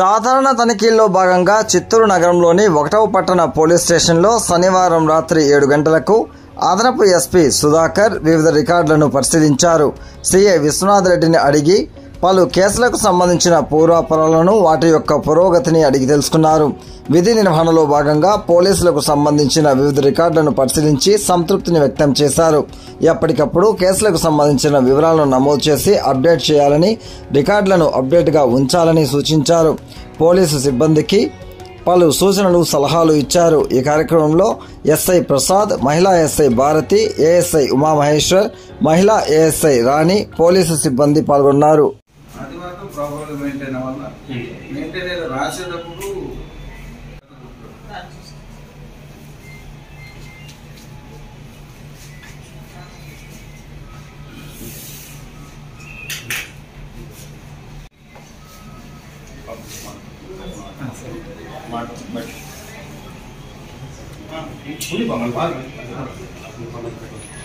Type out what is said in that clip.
సాధారణ తనిఖీల్లో భాగంగా చిత్తూరు నగరంలోని ఒకటవ పట్టణ పోలీస్ స్టేషన్లో శనివారం రాత్రి ఏడు గంటలకు అదనపు ఎస్పీ సుధాకర్ వివిధ రికార్డులను పరిశీలించారు సీఐ విశ్వనాథ్ రెడ్డిని అడిగి పలు కేసులకు సంబంధించిన పూర్వాపరాలను వాటి యొక్క పురోగతిని అడిగి తెలుసుకున్నారు విధి నిర్వహణలో భాగంగా పోలీసులకు సంబంధించిన వివిధ రికార్డులను పరిశీలించి సంతృప్తిని వ్యక్తం చేశారు ఎప్పటికప్పుడు కేసులకు సంబంధించిన వివరాలను నమోదు చేసి అప్డేట్ చేయాలని రికార్డులను అప్డేట్గా ఉంచాలని సూచించారు పోలీసు సిబ్బందికి పలు సూచనలు సలహాలు ఇచ్చారు ఈ కార్యక్రమంలో ఎస్ఐ ప్రసాద్ మహిళా ఎస్ఐ భారతి ఏఎస్ఐ ఉమామహేశ్వర్ మహిళా ఏఎస్ఐ రాణి పోలీసు సిబ్బంది పాల్గొన్నారు అది మాత్రం ప్రాపర్గా మెయింటైన్ అవ్వాలా మెయింటైన్ అయ్యేది రాసేటప్పుడు మాట